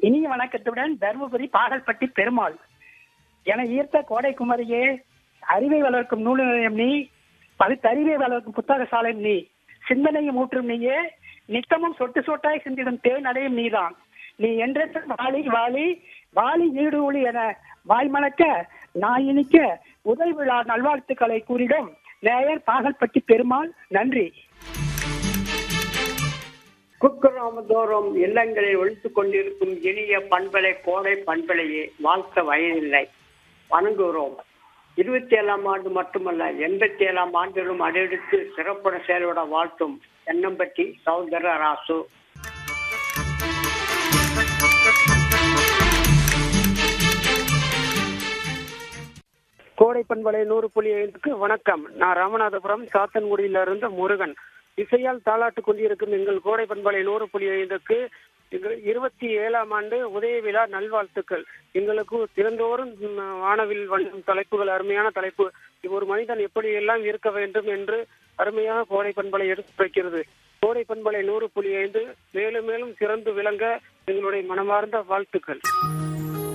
இனிய வணக்கத்துடன் தருமபுரி பாகல்பட்டி பெருமாள் என ஈர்த்த கோடை குமரியே அறிவை வளர்க்கும் நூலியம் நீ பகுத்தறிவை வளர்க்கும் புத்தக சாலை நீ சிந்தனையும் ஊற்றும் நீயே நித்தமும் சொட்டு சொட்டாய் சிந்திடும் தேன் அடையும் நீதான் நீ என்றென்று வாலி வாலி வாலி ஈடு ஒளி என வாய் மணக்க நாய் இனிக்க உதவி விழா நல்வாழ்த்துக்களை கூறிடும் நேயர் பாகல்பட்டி பெருமாள் நன்றி குக்கிராமதோறும் இல்லங்களில் ஒழித்துக் கொண்டிருக்கும் இனிய பண்பலை கோடை பண்பலையே வாழ்த்த வயதில்லை வணங்குகிறோம் இருபத்தி ஏழாம் ஆண்டு மட்டுமல்ல எண்பத்தி ஏழாம் ஆண்டிலும் அடையெடுத்து சிறப்புடன் செயல்பட வாழ்த்தும் எண்ணம்பட்டி சௌந்தர ராசு கோடை பண்பலை நூறு புள்ளி ஐந்துக்கு வணக்கம் நான் ராமநாதபுரம் சாத்தன்குடியிலிருந்து முருகன் இசையால் தாளாட்டு கொண்டிருக்கும் எங்கள் கோடை பண்பலை நூறு புள்ளி ஐந்துக்கு எங்கள் இருபத்தி ஏழாம் ஆண்டு உதய விழா நல்வாழ்த்துக்கள் எங்களுக்கு திறந்தோறும் ம், வானவில் வண்ணம் தலைப்புகள் அருமையான தலைப்பு ஒரு மனிதன் எப்படி எல்லாம் இருக்க வேண்டும் என்று அருமையாக கோடை பண்பலை எடுத்து வைக்கிறது கோடை பண்பலை நூறு புள்ளி ஐந்து மேலும் மேலும் சிறந்து விளங்க எங்களுடைய மனமார்ந்த வாழ்த்துக்கள்